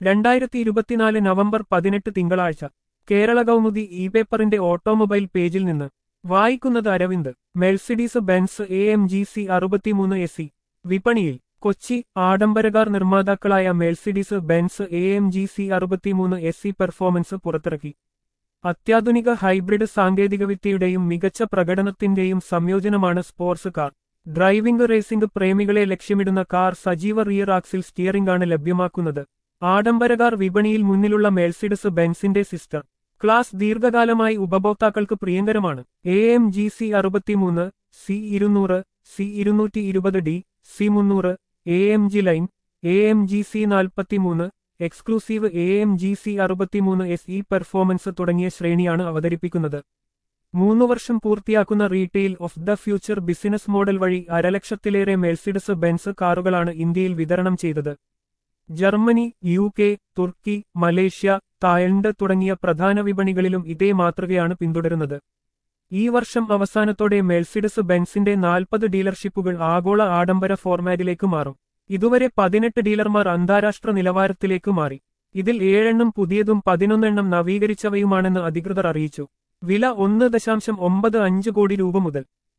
രണ്ടായിരത്തി ഇരുപത്തിനാല് നവംബർ പതിനെട്ട് തിങ്കളാഴ്ച കേരള കൗമുദി ഇ പേപ്പറിന്റെ ഓട്ടോമൊബൈൽ പേജിൽ നിന്ന് വായിക്കുന്നത് Aravind Mercedes Benz A M G C അറുപത്തിമൂന്ന് എസ് സി വിപണിയിൽ കൊച്ചി ആഡംബരകാർ നിർമ്മാതാക്കളായ Mercedes Benz A M G C അറുപത്തിമൂന്ന് എസ് സി പെർഫോമൻസ് പുറത്തിറക്കി അത്യാധുനിക ഹൈബ്രിഡ് സാങ്കേതികവിദ്യയുടെയും മികച്ച പ്രകടനത്തിന്റെയും സംയോജനമാണ് സ്പോർട്സ് കാർ ഡ്രൈവിംഗ് റേസിംഗ് പ്രേമികളെ ലക്ഷ്യമിടുന്ന കാർ സജീവ റിയർ ആക്സിൽ സ്റ്റിയറിംഗ് ആണ് ലഭ്യമാക്കുന്നത് ആഡംബരകാർ വിപണിയിൽ മുന്നിലുള്ള മെഴ്സിഡസ് ബെൻസിന്റെ സിസ്റ്റർ ക്ലാസ് ദീർഘകാലമായി ഉപഭോക്താക്കൾക്ക് പ്രിയങ്കരമാണ് എ എം ജി സി അറുപത്തിമൂന്ന് സി ഇരുന്നൂറ് സി ഇരുന്നൂറ്റി ഇരുപത് ഡി സി മുന്നൂറ് A M G line A M G C നാൽപ്പത്തിമൂന്ന് exclusive A M G C അറുപത്തിമൂന്ന് എസ് ഇ പെർഫോമൻസ് തുടങ്ങിയ ശ്രേണിയാണ് അവതരിപ്പിക്കുന്നത് മൂന്നു വർഷം പൂർത്തിയാക്കുന്ന retail of the future business model വഴി അരലക്ഷത്തിലേറെ മെഴ്സിഡസ് ബെൻസ് കാറുകളാണ് ഇന്ത്യയിൽ വിതരണം ചെയ്തത് ജർമ്മനി യു കെ തുർക്കി മലേഷ്യ തായ്ലൻഡ് തുടങ്ങിയ പ്രധാന വിപണികളിലും ഇതേ മാതൃകയാണ് പിന്തുടരുന്നത് ഈ വർഷം അവസാനത്തോടെ മെഴ്സിഡസ് ബെൻസിന്റെ നാൽപ്പത് ഡീലർഷിപ്പുകൾ ആഗോള ആഡംബര ഫോർമാറ്റിലേക്ക് മാറും ഇതുവരെ പതിനെട്ട് ഡീലർമാർ അന്താരാഷ്ട്ര നിലവാരത്തിലേക്ക് മാറി ഇതിൽ ഏഴെണ്ണം പുതിയതും പതിനൊന്നെണ്ണം നവീകരിച്ചവയുമാണെന്ന് അധികൃതർ അറിയിച്ചു വില ഒന്ന് ദശാംശം ഒമ്പത് അഞ്ച് കോടി രൂപ മുതൽ